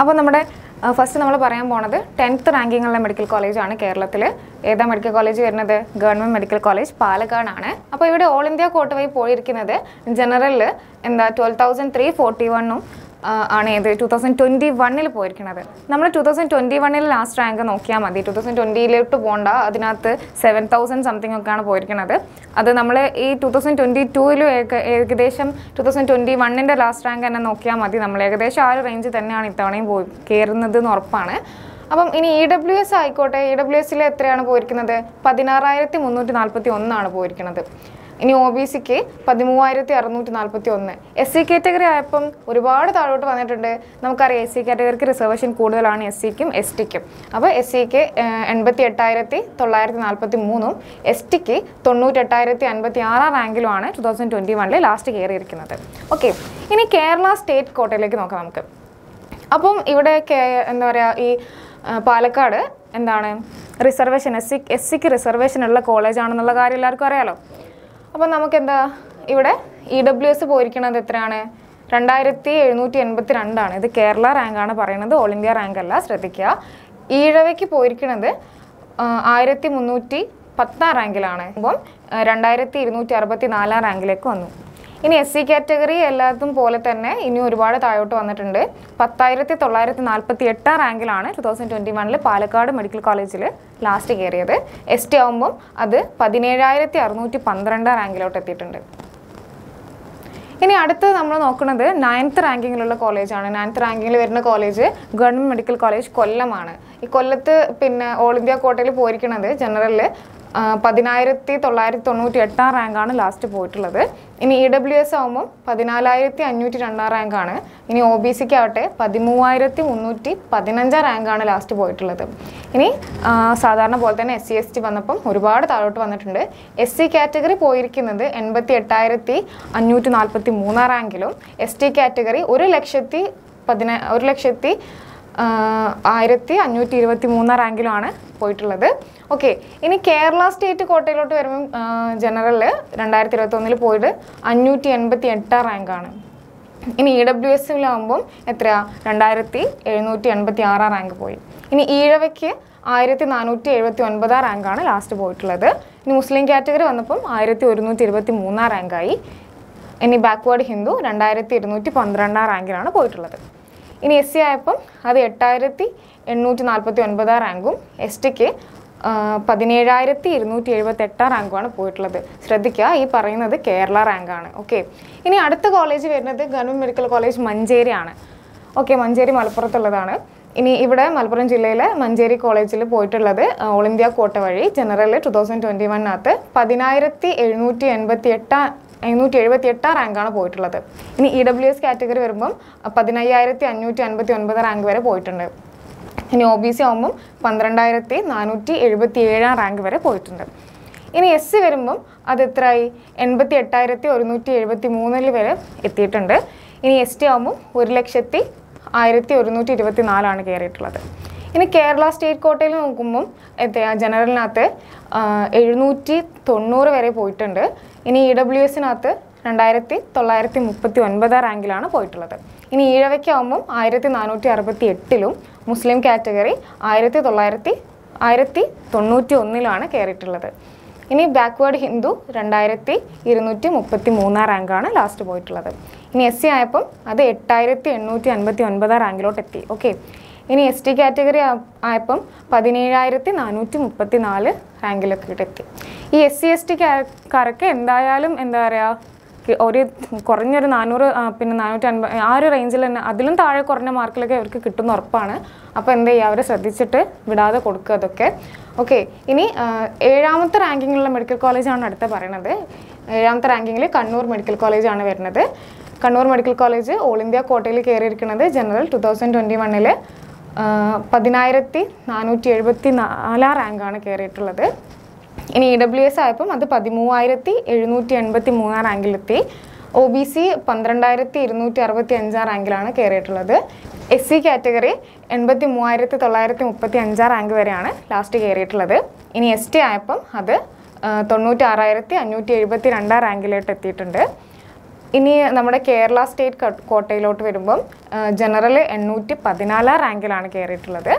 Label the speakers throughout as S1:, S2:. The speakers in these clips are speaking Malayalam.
S1: അപ്പോൾ നമ്മുടെ ഫസ്റ്റ് നമ്മൾ പറയാൻ പോണത് ടെൻത്ത് റാങ്കിങ്ങുള്ള മെഡിക്കൽ കോളേജാണ് കേരളത്തിൽ ഏതാ മെഡിക്കൽ കോളേജ് വരുന്നത് ഗവൺമെൻറ് മെഡിക്കൽ കോളേജ് പാലക്കാടാണ് അപ്പോൾ ഇവിടെ ഓൾ ഇന്ത്യ കോട്ട വഴി പോയിരിക്കുന്നത് ജനറലിൽ എന്താ ട്വൽവ് തൗസൻഡ് ത്രീ ഫോർട്ടി വണ്ണും ആണ് ഏത് ടു തൗസൻഡ് ട്വൻറ്റി വണ്ണിൽ പോയിരിക്കുന്നത് നമ്മൾ ടു തൗസൻഡ് ട്വൻറ്റി വണ്ണിൽ ലാസ്റ്റ് റാങ്ക് നോക്കിയാൽ മതി ടു തൗസൻഡ് ട്വൻറ്റിയിലോട്ട് പോകണ്ട അതിനകത്ത് സെവൻ തൗസൻഡ് സംതിങ് ഒക്കെയാണ് പോയിരിക്കുന്നത് അത് നമ്മൾ ഈ ടു തൗസൻഡ് ട്വൻറ്റി ടൂവിലും ഏകദേശം ടു തൗസൻഡ് ട്വൻറ്റി വണ്ണിൻ്റെ ലാസ്റ്റ് റാങ്ക് തന്നെ നോക്കിയാൽ മതി നമ്മൾ ഏകദേശം ആ ഒരു റേഞ്ച് തന്നെയാണ് ഇത്തവണയും പോയി കയറുന്നത് എന്ന് ഉറപ്പാണ് അപ്പം ഇനി ഇ ഡബ്ല്യു എസ് ആയിക്കോട്ടെ ഇ ഡബ്ല്യു എസിൽ എത്രയാണ് പോയിരിക്കുന്നത് പതിനാറായിരത്തി മുന്നൂറ്റി നാൽപ്പത്തി ഒന്നാണ് പോയിരിക്കുന്നത് ഇനി ഒ ബി സിക്ക് പതിമൂവായിരത്തി അറുന്നൂറ്റി നാൽപ്പത്തി ഒന്ന് എസ് സി കാറ്റഗറി ആയപ്പം ഒരുപാട് താഴോട്ട് വന്നിട്ടുണ്ട് നമുക്കറിയാം എസ് സി കാറ്റഗറിക്ക് റിസർവേഷൻ കൂടുതലാണ് എസ് സിക്കും എസ് ടിക്കും അപ്പോൾ എസ് സിക്ക് എൺപത്തി എട്ടായിരത്തി തൊള്ളായിരത്തി നാൽപ്പത്തി മൂന്നും എസ് ടിക്ക് തൊണ്ണൂറ്റെട്ടായിരത്തി അൻപത്തി ആറാം റാങ്കിലുമാണ് ടു തൗസൻഡ് ട്വൻറ്റി വണ്ണിൽ ലാസ്റ്റ് കയറിയിരിക്കുന്നത് ഓക്കെ ഇനി കേരള സ്റ്റേറ്റ് കോട്ടയിലേക്ക് നോക്കാം നമുക്ക് അപ്പം ഇവിടെ കേ- എന്താ പറയുക ഈ ആ, പാലക്കാട് എന്താണ് റിസർവേഷൻ എസ് സി എസ് സിക്ക് റിസർവേഷൻ ഉള്ള കോളേജാണെന്നുള്ള കാര്യം എല്ലാവർക്കും അറിയാലോ അപ്പം നമുക്ക് എന്താ ഇവിടെ ഇ ഡബ്ല്യു എസ് പോയിരിക്കുന്നത് എത്രയാണ് രണ്ടായിരത്തി എഴുന്നൂറ്റി എൺപത്തി രണ്ടാണ് ഇത് കേരള റാങ്കാണ് പറയുന്നത് ഓൾ ഇന്ത്യ റാങ്ക് അല്ല ശ്രദ്ധിക്കുക ഈഴവയ്ക്ക് പോയിരിക്കുന്നത് ആയിരത്തി മുന്നൂറ്റി പത്താം റാങ്കിലാണ് അപ്പം ആ, രണ്ടായിരത്തി ഇരുന്നൂറ്റി അറുപത്തി നാലാം റാങ്കിലേക്ക് വന്നു ഇനി എസ് സി കാറ്റഗറി എല്ലാത്തും പോലെ തന്നെ ഇനി ഒരുപാട് താഴോട്ട് വന്നിട്ടുണ്ട് പത്തായിരത്തി തൊള്ളായിരത്തി നാൽപ്പത്തി എട്ടാം റാങ്കിലാണ് ടു തൗസൻഡ് ട്വൻറ്റി വണ്ണിൽ പാലക്കാട് മെഡിക്കൽ കോളേജിൽ ലാസ്റ്റ് കയറിയത് എസ് ടി ആകുമ്പം അത് പതിനേഴായിരത്തി അറുന്നൂറ്റി പന്ത്രണ്ടാം റാങ്കിലോട്ട് എത്തിയിട്ടുണ്ട് ഇനി അടുത്ത് നമ്മൾ നോക്കുന്നത് നയൻത്ത് റാങ്കിങ്ങിലുള്ള കോളേജാണ് നയൻത്ത് റാങ്കിങ്ങിൽ വരുന്ന കോളേജ് ഗവൺമെൻറ് മെഡിക്കൽ കോളേജ് കൊല്ലമാണ് ഈ കൊല്ലത്ത് പിന്നെ ഓൾ ഇന്ത്യ കോട്ടയിൽ പോയിരിക്കുന്നത് ജനറലിൽ പതിനായിരത്തി തൊള്ളായിരത്തി തൊണ്ണൂറ്റി എട്ടാം റാങ്കാണ് ലാസ്റ്റ് പോയിട്ടുള്ളത് ഇനി ഇ ഡബ്ല്യു എസ് ആകുമ്പോൾ പതിനാലായിരത്തി അഞ്ഞൂറ്റി രണ്ടാം റാങ്കാണ് ഇനി ഒ ബി സിക്ക് ആവട്ടെ പതിമൂവായിരത്തി മുന്നൂറ്റി പതിനഞ്ചാം റാങ്കാണ് ലാസ്റ്റ് പോയിട്ടുള്ളത് ഇനി ആ, സാധാരണ പോലെ തന്നെ എസ് സി എസ് ടി വന്നപ്പം ഒരുപാട് താഴോട്ട് വന്നിട്ടുണ്ട് എസ് സി കാറ്റഗറി പോയിരിക്കുന്നത് എൺപത്തി എട്ടായിരത്തി അഞ്ഞൂറ്റി നാൽപ്പത്തി മൂന്നാം റാങ്കിലും എസ് ടി കാറ്റഗറി ഒരു ലക്ഷത്തി പതിന ഒരു ലക്ഷത്തി ആ, ആയിരത്തി അഞ്ഞൂറ്റി ഇരുപത്തി മൂന്നാം റാങ്കിലുമാണ് പോയിട്ടുള്ളത് ഓക്കെ ഇനി കേരള സ്റ്റേറ്റ് കോട്ടയിലോട്ട് വരുമ്പം ജനറലിൽ രണ്ടായിരത്തി ഇരുപത്തി ഒന്നിൽ പോയിട്ട് അഞ്ഞൂറ്റി എൺപത്തി എട്ടാം റാങ്കാണ് ഇനി ഇ ഡബ്ല്യു എസിലാകുമ്പം എത്രയാ രണ്ടായിരത്തി എഴുന്നൂറ്റി എൺപത്തി ആറാം റാങ്ക് പോയി ഇനി ഈഴവയ്ക്ക് ആയിരത്തി നാനൂറ്റി എഴുപത്തി ഒൻപതാം റാങ്കാണ് ലാസ്റ്റ് പോയിട്ടുള്ളത് ഇനി മുസ്ലിം കാറ്റഗറി വന്നപ്പം ആയിരത്തി ഒരുന്നൂറ്റി ഇരുപത്തി മൂന്നാം റാങ്കായി ഇനി ബാക്ക്വേർഡ് ഹിന്ദു രണ്ടായിരത്തി ഇരുന്നൂറ്റി പന്ത്രണ്ടാം റാങ്കിലാണ് പോയിട്ടുള്ളത് ഇനി എസ് സി ആയപ്പം അത് എട്ടായിരത്തി എണ്ണൂറ്റി നാൽപ്പത്തി ഒൻപതാം റാങ്കും എസ് ടിക്ക് പതിനേഴായിരത്തി ഇരുന്നൂറ്റി എഴുപത്തി എട്ടാം റാങ്കുമാണ് പോയിട്ടുള്ളത് ശ്രദ്ധിക്കുക ഈ പറയുന്നത് കേരള റാങ്കാണ് ഓക്കെ ഇനി അടുത്ത കോളേജ് വരുന്നത് ഗവൺമെൻറ് മെഡിക്കൽ കോളേജ് മഞ്ചേരിയാണ് ഓക്കെ മഞ്ചേരി മലപ്പുറത്തുള്ളതാണ് ഇനി ഇവിടെ മലപ്പുറം ജില്ലയിലെ മഞ്ചേരി കോളേജിൽ പോയിട്ടുള്ളത് ആ, ഓൾ ഇന്ത്യ കോട്ട വഴി ജനറൽ ടു തൗസൻഡ് ട്വൻറ്റി വണ്ണിനകത്ത് പതിനായിരത്തി എഴുന്നൂറ്റി എൺപത്തി എട്ടാം എഴുന്നൂറ്റി എഴുപത്തി എട്ടാം റാങ്കാണ് പോയിട്ടുള്ളത് ഇനി ഇ ഡബ്ല്യു എസ് കാറ്റഗറി വരുമ്പം പതിനയ്യായിരത്തി അഞ്ഞൂറ്റി അൻപത്തി ഒൻപത് റാങ്ക് വരെ പോയിട്ടുണ്ട് ഇനി ഒ ബി സി ആകുമ്പം പന്ത്രണ്ടായിരത്തി നാനൂറ്റി എഴുപത്തി ഏഴാം റാങ്ക് വരെ പോയിട്ടുണ്ട് ഇനി എസ് സി വരുമ്പം അത് എത്രയായി എൺപത്തി എട്ടായിരത്തി ഒരുന്നൂറ്റി എഴുപത്തി മൂന്നിൽ വരെ എത്തിയിട്ടുണ്ട് ഇനി എസ് ടി ആകുമ്പം ഒരു ലക്ഷത്തി ആയിരത്തി ഒരുന്നൂറ്റി ഇരുപത്തി നാലാണ് കയറിയിട്ടുള്ളത് ഇനി കേരള സ്റ്റേറ്റ് കോട്ടയിൽ നോക്കുമ്പം എത്രയാ ജനറലിനകത്ത് എഴുന്നൂറ്റി തൊണ്ണൂറ് വരെ പോയിട്ടുണ്ട് ഇനി ഇ ഡബ്ല്യു എസിനകത്ത് രണ്ടായിരത്തി തൊള്ളായിരത്തി മുപ്പത്തി ഒൻപതാം റാങ്കിലാണ് പോയിട്ടുള്ളത് ഇനി ഈഴവയ്ക്കാവുമ്പം ആയിരത്തി നാനൂറ്റി അറുപത്തി എട്ടിലും മുസ്ലിം കാറ്റഗറി ആയിരത്തി തൊള്ളായിരത്തി ആയിരത്തി തൊണ്ണൂറ്റി ഒന്നിലാണ് കയറിയിട്ടുള്ളത് ഇനി ബാക്ക്വേർഡ് ഹിന്ദു രണ്ടായിരത്തി ഇരുന്നൂറ്റി മുപ്പത്തി മൂന്നാം റാങ്കാണ് ലാസ്റ്റ് പോയിട്ടുള്ളത് ഇനി എസ് സി ആയപ്പം അത് എട്ടായിരത്തി എണ്ണൂറ്റി അൻപത്തി ഒൻപതാം റാങ്കിലോട്ട് എത്തി ഓക്കെ ഇനി എസ് ടി കാറ്റഗറി ആയപ്പം പതിനേഴായിരത്തി നാനൂറ്റി മുപ്പത്തി നാല് റാങ്കിലൊക്കെ എത്തി ഈ എസ് സി എസ് ടിക്കാരൊക്കെ എന്തായാലും എന്താ പറയുക കി- ഒരു കുറഞ്ഞൊരു നാനൂറ് ആ, പിന്നെ നാനൂറ്റി അൻപത് ആ ഒരു റേഞ്ചിൽ തന്നെ അതിലും താഴെ കുറഞ്ഞ മാർക്കിലൊക്കെ അവർക്ക് കിട്ടുന്ന ഉറപ്പാണ് അപ്പോൾ എന്താ ചെയ്യുക അവരെ ശ്രദ്ധിച്ചിട്ട് വിടാതെ കൊടുക്കുക അതൊക്കെ ഓക്കെ ഇനി ആ, ഏഴാമത്തെ റാങ്കിങ്ങിലുള്ള മെഡിക്കൽ കോളേജാണ് അടുത്ത പറയുന്നത് ഏഴാമത്തെ റാങ്കിങ്ങിൽ കണ്ണൂർ മെഡിക്കൽ കോളേജാണ് വരുന്നത് Kannur medical college all India കോട്ടയിൽ കയറിയിരിക്കുന്നത് ജനറൽ ടു തൗസൻഡ് ട്വൻറ്റി വണ്ണിൽ പതിനായിരത്തി നാനൂറ്റി എഴുപത്തി നാലാം റാങ്കാണ് കയറിയിട്ടുള്ളത് ഇനി ഇ ഡബ്ല്യു എസ് ആയപ്പം അത് പതിമൂവായിരത്തി എഴുന്നൂറ്റി എൺപത്തി മൂന്നാം റാങ്കിലെത്തി ഒ ബി സി പന്ത്രണ്ടായിരത്തി ഇരുന്നൂറ്റി അറുപത്തി അഞ്ചാം റാങ്കിലാണ് കയറിയിട്ടുള്ളത് എസ് സി കാറ്റഗറി എൺപത്തി മൂവായിരത്തി തൊള്ളായിരത്തി മുപ്പത്തി അഞ്ചാം റാങ്ക് വരെയാണ് ലാസ്റ്റ് കയറിയിട്ടുള്ളത് ഇനി എസ് ടി ആയപ്പം അത് തൊണ്ണൂറ്റി ആറായിരത്തി അഞ്ഞൂറ്റി എഴുപത്തി രണ്ടാം റാങ്കിലോട്ട് എത്തിയിട്ടുണ്ട് ഇനി നമ്മുടെ കേരള സ്റ്റേറ്റ് കോ- കോട്ടയിലോട്ട് വരുമ്പം ജനറൽ എണ്ണൂറ്റി പതിനാലാം റാങ്കിലാണ് കയറിയിട്ടുള്ളത്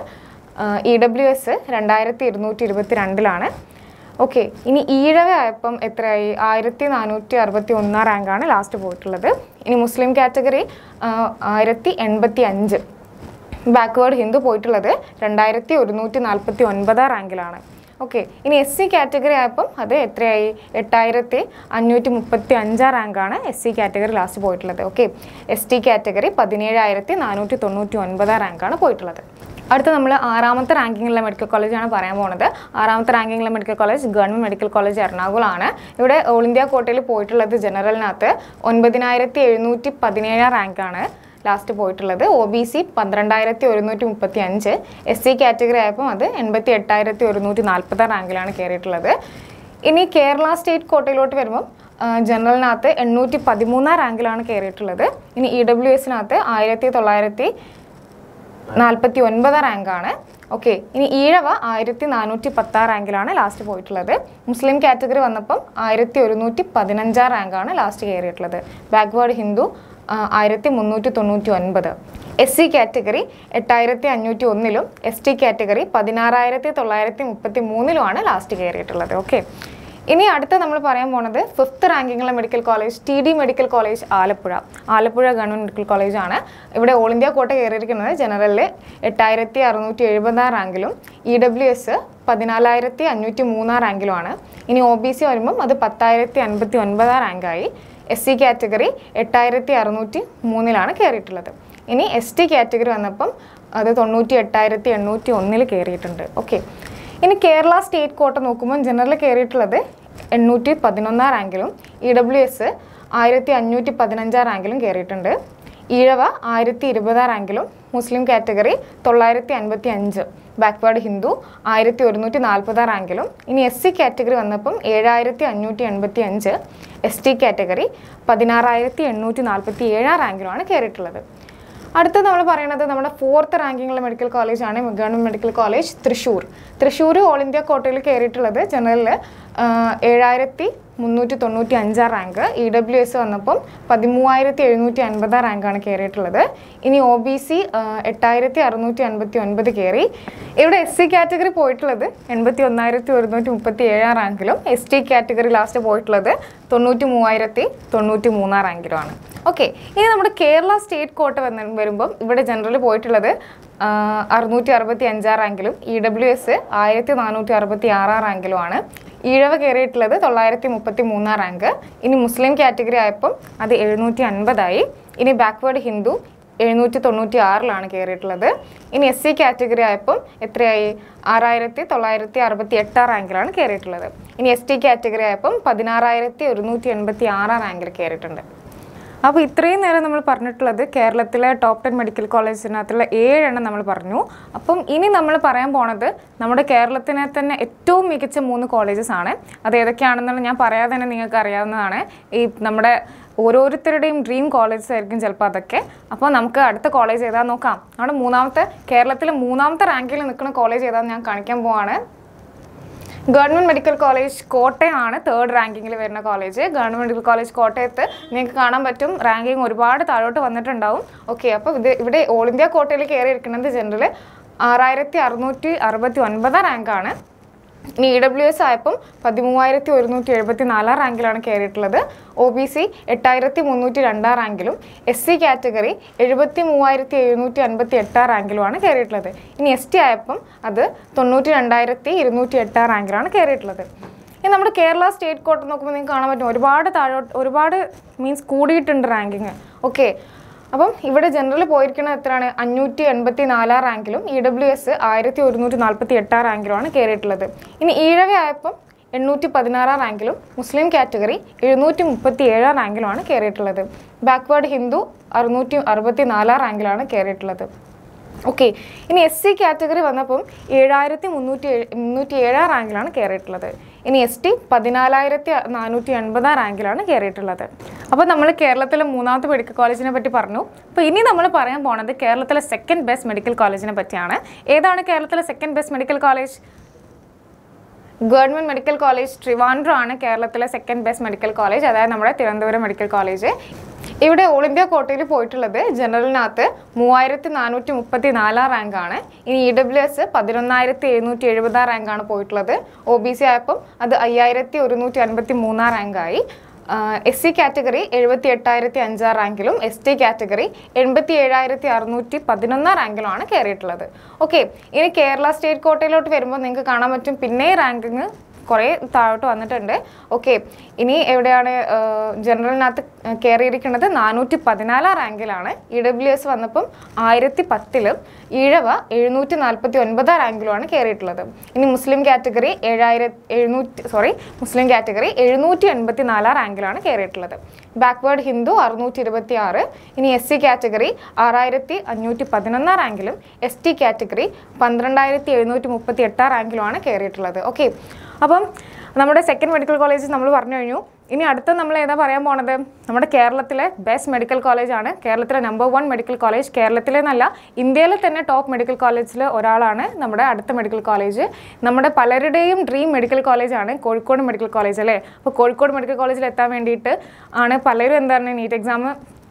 S1: ഇ ഡബ്ല്യു എസ് രണ്ടായിരത്തി ഇരുന്നൂറ്റി ഇരുപത്തി രണ്ടിലാണ് ഓക്കെ ഇനി ഈഴവ ആയപ്പം എത്രയായി ആയിരത്തി നാനൂറ്റി അറുപത്തി ഒന്നാം റാങ്കാണ് ലാസ്റ്റ് പോയിട്ടുള്ളത് ഇനി മുസ്ലിം കാറ്റഗറി ആയിരത്തി എൺപത്തി അഞ്ച് ബാക്ക്വേർഡ് ഹിന്ദു പോയിട്ടുള്ളത് രണ്ടായിരത്തി ഒരുന്നൂറ്റി നാൽപ്പത്തി ഒൻപതാം റാങ്കിലാണ് ഓക്കെ ഇനി എസ് സി കാറ്റഗറി ആയപ്പം അത് എത്രയായി എട്ടായിരത്തി അഞ്ഞൂറ്റി മുപ്പത്തി അഞ്ചാം റാങ്കാണ് എസ് സി കാറ്റഗറി ലാസ്റ്റ് പോയിട്ടുള്ളത് ഓക്കെ എസ് ടി കാറ്റഗറി പതിനേഴായിരത്തി നാനൂറ്റി തൊണ്ണൂറ്റി ഒൻപതാം റാങ്കാണ് പോയിട്ടുള്ളത് അടുത്ത നമ്മൾ ആറാമത്തെ റാങ്കിങ്ങിലുള്ള മെഡിക്കൽ കോളേജാണ് പറയാൻ പോകുന്നത് ആറാമത്തെ റാങ്കിങ്ങിലുള്ള medical college government medical college എറണാകുളമാണ് ഇവിടെ ഓൾ ഇന്ത്യ കോട്ടയിൽ പോയിട്ടുള്ളത് ജനറലിനകത്ത് ഒൻപതിനായിരത്തി എഴുന്നൂറ്റി പതിനേഴാം റാങ്കാണ് ലാസ്റ്റ് പോയിട്ടുള്ളത് ഒ ബി സി പന്ത്രണ്ടായിരത്തി ഒരുന്നൂറ്റി മുപ്പത്തി അഞ്ച് എസ് സി കാറ്റഗറി ആയപ്പോൾ അത് എൺപത്തി എട്ടായിരത്തി ഒരുന്നൂറ്റി നാൽപ്പതാം റാങ്കിലാണ് കയറിയിട്ടുള്ളത് ഇനി കേരള സ്റ്റേറ്റ് കോട്ടയിലോട്ട് വരുമ്പം ആ, ജനറലിനകത്ത് എണ്ണൂറ്റി പതിമൂന്നാം റാങ്കിലാണ് കയറിയിട്ടുള്ളത് ഇനി ഇ ഡബ്ല്യു എസിനകത്ത് ആയിരത്തി തൊള്ളായിരത്തി നാൽപ്പത്തി ഒൻപതാം റാങ്കാണ് ഓക്കെ ഇനി ഈഴവ ആയിരത്തി നാനൂറ്റി പത്താം റാങ്കിലാണ് ലാസ്റ്റ് പോയിട്ടുള്ളത് മുസ്ലിം കാറ്റഗറി വന്നപ്പം ആയിരത്തി ഒരുന്നൂറ്റി പതിനഞ്ചാം റാങ്കാണ് ലാസ്റ്റ് കയറിയിട്ടുള്ളത് ബാക്ക്വേർഡ് ഹിന്ദു ആയിരത്തി മുന്നൂറ്റി തൊണ്ണൂറ്റി ഒൻപത് എസ് സി കാറ്റഗറി എട്ടായിരത്തി അഞ്ഞൂറ്റി ഒന്നിലും എസ് ടി കാറ്റഗറി പതിനാറായിരത്തി തൊള്ളായിരത്തി മുപ്പത്തി മൂന്നിലുമാണ് ലാസ്റ്റ് കയറിയിട്ടുള്ളത് ഓക്കെ ഇനി അടുത്ത നമ്മൾ പറയാൻ പോണത് ഫിഫ്ത്ത് റാങ്കിങ്ങുള്ള medical college T D medical college Alappuzha Alappuzha government medical കോളേജാണ് ഇവിടെ ഓൾ ഇന്ത്യ കോട്ട കയറിയിരിക്കുന്നത് ജനറലിൽ എട്ടായിരത്തി അറുന്നൂറ്റി എഴുപതാം റാങ്കിലും ഇ ഡബ്ല്യു എസ് പതിനാലായിരത്തി അഞ്ഞൂറ്റി മൂന്നാം റാങ്കിലുമാണ് ഇനി ഒ ബി സി വരുമ്പം അത് പത്തായിരത്തി അൻപത്തി ഒൻപതാം റാങ്കായി എസ് സി കാറ്റഗറി എട്ടായിരത്തി അറുന്നൂറ്റി മൂന്നിലാണ് കയറിയിട്ടുള്ളത് ഇനി എസ് ടി കാറ്റഗറി വന്നപ്പം അത് തൊണ്ണൂറ്റി എട്ടായിരത്തി എണ്ണൂറ്റി ഒന്നിൽ കയറിയിട്ടുണ്ട് ഓക്കെ ഇനി കേരള സ്റ്റേറ്റ് കോട്ട നോക്കുമ്പോൾ ജനറൽ കയറിയിട്ടുള്ളത് എണ്ണൂറ്റി പതിനൊന്നാം റാങ്കിലും ഇ ഡബ്ല്യു എസ് ആയിരത്തി അഞ്ഞൂറ്റി പതിനഞ്ചാം റാങ്കിലും കയറിയിട്ടുണ്ട് ഈഴവ ആയിരത്തി ഇരുപതാം റാങ്കിലും മുസ്ലിം കാറ്റഗറി തൊള്ളായിരത്തി അൻപത്തി അഞ്ച് ബാക്ക്വേർഡ് ഹിന്ദു ആയിരത്തി ഒരുന്നൂറ്റി നാൽപ്പതാം റാങ്കിലും ഇനി എസ് സി കാറ്റഗറി വന്നപ്പം ഏഴായിരത്തി അഞ്ഞൂറ്റി എൺപത്തി അഞ്ച് എസ് ടി കാറ്റഗറി പതിനാറായിരത്തി എണ്ണൂറ്റി നാൽപ്പത്തി ഏഴാം റാങ്കിലുമാണ് കയറിയിട്ടുള്ളത് അടുത്ത നമ്മൾ പറയുന്നത് നമ്മുടെ ഫോർത്ത് റാങ്കിങ്ങുള്ള മെഡിക്കൽ കോളേജാണ് government medical college Thrissur Thrissur all India quota കയറിയിട്ടുള്ളത് ജനറലിൽ ഏഴായിരത്തി മുന്നൂറ്റി തൊണ്ണൂറ്റി അഞ്ചാം റാങ്ക് ഇ ഡബ്ല്യു എസ് വന്നപ്പം പതിമൂവായിരത്തി എഴുന്നൂറ്റി അൻപതാം റാങ്കാണ് കയറിയിട്ടുള്ളത് ഇനി ഒ ബി സി എട്ടായിരത്തി അറുന്നൂറ്റി അൻപത്തി ഒൻപത് കയറി ഇവിടെ എസ് സി കാറ്റഗറി പോയിട്ടുള്ളത് എൺപത്തി ഒന്നായിരത്തി ഒരുന്നൂറ്റി മുപ്പത്തി ഏഴാം റാങ്കിലും എസ് ടി കാറ്റഗറി ലാസ്റ്റ് പോയിട്ടുള്ളത് തൊണ്ണൂറ്റി മൂവായിരത്തി തൊണ്ണൂറ്റി മൂന്നാം റാങ്കിലുമാണ് ഓക്കെ ഇനി നമ്മുടെ കേരള സ്റ്റേറ്റ് കോട്ട വന്ന് വരുമ്പം ഇവിടെ ജനറൽ പോയിട്ടുള്ളത് അറുന്നൂറ്റി അറുപത്തി അഞ്ചാം റാങ്കിലും ഇ ഡബ്ല്യു എസ് ആയിരത്തി നാനൂറ്റി അറുപത്തി ആറാം റാങ്കിലുമാണ് ഈഴവ കയറിയിട്ടുള്ളത് തൊള്ളായിരത്തി മുപ്പത്തി മൂന്നാം റാങ്ക് ഇനി മുസ്ലിം കാറ്റഗറി ആയപ്പം അത് എഴുന്നൂറ്റി അൻപതായി ഇനി ബാക്ക്വേർഡ് ഹിന്ദു എഴുന്നൂറ്റി തൊണ്ണൂറ്റി ആറിലാണ് കയറിയിട്ടുള്ളത് ഇനി എസ് സി കാറ്റഗറി ആയപ്പം എത്രയായി ആറായിരത്തി തൊള്ളായിരത്തി അറുപത്തി എട്ടാം റാങ്കിലാണ് കയറിയിട്ടുള്ളത് ഇനി എസ് ടി കാറ്റഗറി ആയപ്പം പതിനാറായിരത്തി ഒരുന്നൂറ്റി എൺപത്തി ആറാം റാങ്കിൽ കയറിയിട്ടുണ്ട് അപ്പോൾ ഇത്രയും നേരം നമ്മൾ പറഞ്ഞിട്ടുള്ളത് കേരളത്തിലെ ടോപ്പ് ടെൻ മെഡിക്കൽ കോളേജിനകത്തുള്ള ഏഴെണ്ണം നമ്മൾ പറഞ്ഞു അപ്പം ഇനി നമ്മൾ പറയാൻ പോണത് നമ്മുടെ കേരളത്തിനെ തന്നെ ഏറ്റവും മികച്ച മൂന്ന് കോളേജസ് ആണ് അത് ഏതൊക്കെയാണെന്നുള്ള ഞാൻ പറയാതെ തന്നെ നിങ്ങൾക്ക് അറിയാവുന്നതാണ് ഈ നമ്മുടെ ഓരോരുത്തരുടെയും ഡ്രീം കോളേജസ് ആയിരിക്കും ചിലപ്പോൾ അതൊക്കെ അപ്പോൾ നമുക്ക് അടുത്ത കോളേജ് ഏതാ നോക്കാം നമ്മുടെ മൂന്നാമത്തെ കേരളത്തിലെ മൂന്നാമത്തെ റാങ്കിൽ നിൽക്കുന്ന കോളേജ് ഏതാന്ന് ഞാൻ കാണിക്കാൻ പോവാണ് ഗവൺമെൻറ് മെഡിക്കൽ കോളേജ് കോട്ടയമാണ് തേർഡ് റാങ്കിങ്ങിൽ വരുന്ന കോളേജ് ഗവൺമെൻറ് മെഡിക്കൽ കോളേജ് കോട്ടയത്ത് നിങ്ങൾക്ക് കാണാൻ പറ്റും റാങ്കിങ് ഒരുപാട് താഴോട്ട് വന്നിട്ടുണ്ടാവും ഓക്കെ അപ്പോൾ ഇത് ഇവിടെ ഓൾ ഇന്ത്യ കോട്ടയിൽ കയറി ഇരിക്കുന്നത് ജനറൽ ആറായിരത്തി അറുന്നൂറ്റി അറുപത്തി ഒൻപതാം റാങ്കാണ് ഇനി ഇ ഡബ്ല്യു എസ് ആയപ്പം പതിമൂവായിരത്തി ഒരുന്നൂറ്റി എഴുപത്തി നാലാം റാങ്കിലാണ് കയറിയിട്ടുള്ളത് ഒ ബി സി എട്ടായിരത്തി മുന്നൂറ്റി രണ്ടാം റാങ്കിലും എസ് സി കാറ്റഗറി എഴുപത്തി മൂവായിരത്തി എഴുന്നൂറ്റി അൻപത്തി എട്ടാം റാങ്കിലുമാണ് കയറിയിട്ടുള്ളത് ഇനി എസ് ടി ആയപ്പം അത് തൊണ്ണൂറ്റി രണ്ടായിരത്തി ഇരുന്നൂറ്റി എട്ടാം റാങ്കിലാണ് കയറിയിട്ടുള്ളത് ഇനി നമ്മുടെ കേരള സ്റ്റേറ്റ് കോട്ട നോക്കുമ്പോൾ നിങ്ങൾക്ക് കാണാൻ പറ്റും ഒരുപാട് താഴോട്ട് ഒരുപാട് മീൻസ് കൂടിയിട്ടുണ്ട് റാങ്കിങ് ഓക്കെ അപ്പം ഇവിടെ ജനറൽ പോയിരിക്കുന്നത് എത്രയാണ് അഞ്ഞൂറ്റി എൺപത്തി നാലാം റാങ്കിലും ഇ ഡബ്ല്യു എസ് ആയിരത്തി ഒരുന്നൂറ്റി നാൽപ്പത്തി എട്ടാം റാങ്കിലുമാണ് കയറിയിട്ടുള്ളത് ഇനി ഈഴവ ആയപ്പം എണ്ണൂറ്റി പതിനാറാം റാങ്കിലും മുസ്ലിം കാറ്റഗറി എഴുന്നൂറ്റി മുപ്പത്തി ഏഴാം റാങ്കിലുമാണ് കയറിയിട്ടുള്ളത് ബാക്ക്വേർഡ് ഹിന്ദു അറുന്നൂറ്റി അറുപത്തി നാലാം റാങ്കിലാണ് കയറിയിട്ടുള്ളത് ഓക്കെ ഇനി എസ് സി കാറ്റഗറി വന്നപ്പം ഏഴായിരത്തി മുന്നൂറ്റി ഏഴ് മുന്നൂറ്റി ഏഴാം റാങ്കിലാണ് കയറിയിട്ടുള്ളത് ഇനി എസ് ടി പതിനാലായിരത്തി നാനൂറ്റി എൺപതാം റാങ്കിലാണ് കയറിയിട്ടുള്ളത് അപ്പോൾ നമ്മൾ കേരളത്തിലെ മൂന്നാമത്തെ മെഡിക്കൽ കോളേജിനെ പറ്റി പറഞ്ഞു അപ്പോൾ ഇനി നമ്മൾ പറയാൻ പോണത് കേരളത്തിലെ സെക്കൻഡ് ബെസ്റ്റ് മെഡിക്കൽ കോളേജിനെ പറ്റിയാണ് ഏതാണ് കേരളത്തിലെ second best medical college government medical college Trivandrum ആണ് കേരളത്തിലെ സെക്കൻഡ് ബെസ്റ്റ് മെഡിക്കൽ കോളേജ് അതായത് നമ്മുടെ തിരുവനന്തപുരം മെഡിക്കൽ കോളേജ് ഇവിടെ ഓൾ ഇന്ത്യ കോട്ടയിൽ പോയിട്ടുള്ളത് ജനറലിനകത്ത് മൂവായിരത്തി നാനൂറ്റി മുപ്പത്തി നാലാം റാങ്കാണ് ഇനി ഇ ഡബ്ല്യു എസ് പതിനൊന്നായിരത്തി എഴുന്നൂറ്റി എഴുപതാം റാങ്കാണ് പോയിട്ടുള്ളത് ഒ ബി സി ആയപ്പം അത് അയ്യായിരത്തി ഒരുന്നൂറ്റി അൻപത്തി മൂന്നാം റാങ്കായി എസ് സി കാറ്റഗറി എഴുപത്തി എട്ടായിരത്തി അഞ്ചാം റാങ്കിലും എസ് ടി കാറ്റഗറി എൺപത്തി ഏഴായിരത്തി അറുന്നൂറ്റി പതിനൊന്നാം റാങ്കിലുമാണ് കയറിയിട്ടുള്ളത് ഓക്കെ ഇനി കേരള സ്റ്റേറ്റ് കോട്ടയിലോട്ട് വരുമ്പോൾ നിങ്ങൾക്ക് കാണാൻ പറ്റും പിന്നെ റാങ്കിങ് കുറേ താഴോട്ട് വന്നിട്ടുണ്ട് ഓക്കെ ഇനി എവിടെയാണ് ജനറലിനകത്ത് കയറിയിരിക്കുന്നത് നാനൂറ്റി പതിനാലാം റാങ്കിലാണ് ഇ ഡബ്ല്യു എസ് വന്നപ്പം ആയിരത്തി പത്തിലും ഈഴവ എഴുന്നൂറ്റി നാൽപ്പത്തി ഒൻപതാം റാങ്കിലുമാണ് കയറിയിട്ടുള്ളത് ഇനി മുസ്ലിം കാറ്റഗറി ഏഴായിരത്തി എഴുന്നൂറ്റി സോറി മുസ്ലിം കാറ്റഗറി എഴുന്നൂറ്റി എൺപത്തി നാലാം റാങ്കിലാണ് കയറിയിട്ടുള്ളത് ബാക്ക്വേർഡ് ഹിന്ദു അറുന്നൂറ്റി ഇരുപത്തി ആറ് ഇനി എസ് സി കാറ്റഗറി ആറായിരത്തി അഞ്ഞൂറ്റി പതിനൊന്നാം റാങ്കിലും എസ് ടി കാറ്റഗറി പന്ത്രണ്ടായിരത്തി എഴുന്നൂറ്റി മുപ്പത്തി എട്ടാം റാങ്കിലുമാണ് കയറിയിട്ടുള്ളത് ഓക്കെ അപ്പം നമ്മുടെ സെക്കൻഡ് മെഡിക്കൽ കോളേജ് നമ്മൾ പറഞ്ഞു കഴിഞ്ഞു ഇനി അടുത്ത നമ്മൾ ഏതാ പറയാൻ പോണത് നമ്മുടെ കേരളത്തിലെ ബെസ്റ്റ് മെഡിക്കൽ കോളേജാണ് കേരളത്തിലെ നമ്പർ വൺ മെഡിക്കൽ കോളേജ് കേരളത്തിലെ എന്നല്ല ഇന്ത്യയിലെ തന്നെ ടോപ്പ് മെഡിക്കൽ കോളേജിൽ ഒരാളാണ് നമ്മുടെ അടുത്ത മെഡിക്കൽ കോളേജ് നമ്മുടെ പലരുടെയും ഡ്രീം മെഡിക്കൽ കോളേജാണ് കോഴിക്കോട് മെഡിക്കൽ കോളേജ് അല്ലേ അപ്പോൾ കോഴിക്കോട് മെഡിക്കൽ കോളേജിൽ എത്താൻ വേണ്ടിയിട്ട് ആണ് പലരും എന്താണ് നീറ്റ് എക്സാം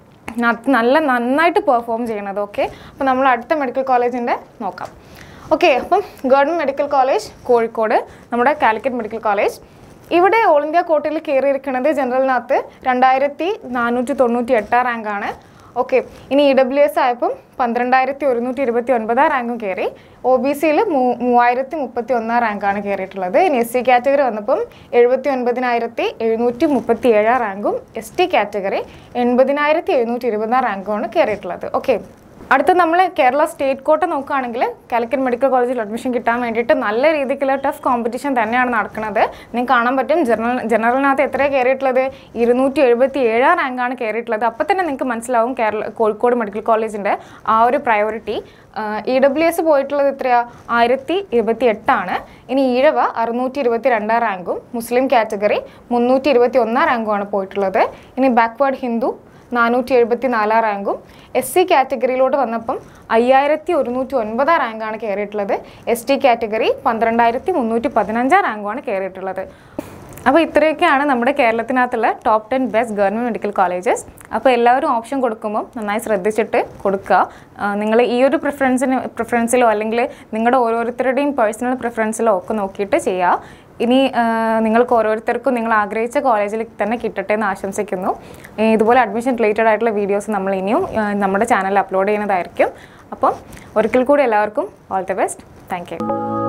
S1: നല്ല നന്നായിട്ട് പെർഫോം ചെയ്യണത് ഓക്കെ അപ്പോൾ നമ്മൾ അടുത്ത മെഡിക്കൽ കോളേജിൻ്റെ നോക്കാം ഓക്കെ അപ്പം ഗവൺമെൻറ് മെഡിക്കൽ കോളേജ് കോഴിക്കോട് നമ്മുടെ കാലിക്കറ്റ് മെഡിക്കൽ കോളേജ് ഇവിടെ ഓൾ ഇന്ത്യ കോട്ടയിൽ കയറിയിരിക്കുന്നത് ജനറലിനകത്ത് രണ്ടായിരത്തി നാനൂറ്റി തൊണ്ണൂറ്റി എട്ടാം റാങ്കാണ് ഓക്കെ ഇനി ഇ ഡബ്ല്യു എസ് ആയപ്പം പന്ത്രണ്ടായിരത്തി ഒരുന്നൂറ്റി ഇരുപത്തി ഒൻപതാം റാങ്കും കയറി ഒ ബി സിയിൽ മൂവായിരത്തി മുപ്പത്തി ഒന്നാം റാങ്കാണ് കയറിയിട്ടുള്ളത് ഇനി എസ് സി കാറ്റഗറി വന്നപ്പം എഴുപത്തി ഒൻപതിനായിരത്തി എഴുന്നൂറ്റി മുപ്പത്തി ഏഴാം റാങ്കും എസ് ടി കാറ്റഗറി എൺപതിനായിരത്തി എഴുന്നൂറ്റി ഇരുപതാം റാങ്കുമാണ് കയറിയിട്ടുള്ളത് ഓക്കെ അടുത്ത നമ്മൾ കേരള സ്റ്റേറ്റ് കോട്ട നോക്കുകയാണെങ്കിൽ കാലിക്കറ്റ് മെഡിക്കൽ കോളേജിൽ അഡ്മിഷൻ കിട്ടാൻ വേണ്ടിയിട്ട് നല്ല രീതിക്കുള്ള ടഫ് കോമ്പറ്റീഷൻ തന്നെയാണ് നടക്കുന്നത് നിങ്ങൾക്ക് കാണാൻ പറ്റും ജനറൽ ജനറലിനകത്ത് എത്ര കയറിയിട്ടുള്ളത് ഇരുന്നൂറ്റി എഴുപത്തി ഏഴാം റാങ്കാണ് കയറിയിട്ടുള്ളത് അപ്പോൾ തന്നെ നിങ്ങൾക്ക് മനസ്സിലാവും കേരള കോഴിക്കോട് മെഡിക്കൽ കോളേജിൻ്റെ ആ ഒരു പ്രയോറിറ്റി ഇ ഡബ്ല്യു എസ് പോയിട്ടുള്ളത് എത്രയാ ആയിരത്തി ഇരുപത്തി എട്ടാണ് ഇനി ഈഴവ അറുന്നൂറ്റി ഇരുപത്തി രണ്ടാം റാങ്കും മുസ്ലിം കാറ്റഗറി മുന്നൂറ്റി ഇരുപത്തി ഒന്നാം റാങ്കുമാണ് പോയിട്ടുള്ളത് ഇനി ബാക്ക്വേർഡ് ഹിന്ദു നാനൂറ്റി എഴുപത്തി നാലാം റാങ്കും എസ് സി കാറ്റഗറിയിലോട്ട് വന്നപ്പം അയ്യായിരത്തി ഒരുന്നൂറ്റി ഒൻപതാം റാങ്കാണ് കയറിയിട്ടുള്ളത് എസ് ടി കാറ്റഗറി പന്ത്രണ്ടായിരത്തി മുന്നൂറ്റി പതിനഞ്ചാം റാങ്കുമാണ് കയറിയിട്ടുള്ളത് അപ്പോൾ ഇത്രയൊക്കെയാണ് നമ്മുടെ കേരളത്തിനകത്തുള്ള top ten best government medical colleges അപ്പോൾ എല്ലാവരും ഓപ്ഷൻ കൊടുക്കുമ്പോൾ നന്നായി ശ്രദ്ധിച്ചിട്ട് കൊടുക്കുക നിങ്ങൾ ഈ ഒരു പ്രിഫറൻസിന് പ്രിഫറൻസിലോ അല്ലെങ്കിൽ നിങ്ങളുടെ ഓരോരുത്തരുടെയും പേഴ്സണൽ പ്രിഫറൻസിലോ ഒക്കെ നോക്കിയിട്ട് ചെയ്യുക ഇനി ആ, നിങ്ങൾക്ക് ഓരോരുത്തർക്കും നിങ്ങൾ ആഗ്രഹിച്ച കോളേജിൽ തന്നെ കിട്ടട്ടെ എന്ന് ആശംസിക്കുന്നു ഏ, ഇതുപോലെ അഡ്മിഷൻ റിലേറ്റഡ് ആയിട്ടുള്ള വീഡിയോസ് നമ്മൾ ഇനിയും ആ, നമ്മുടെ ചാനലിൽ അപ്ലോഡ് ചെയ്യുന്നതായിരിക്കും അപ്പം ഒരിക്കൽ കൂടി എല്ലാവർക്കും all the best thank U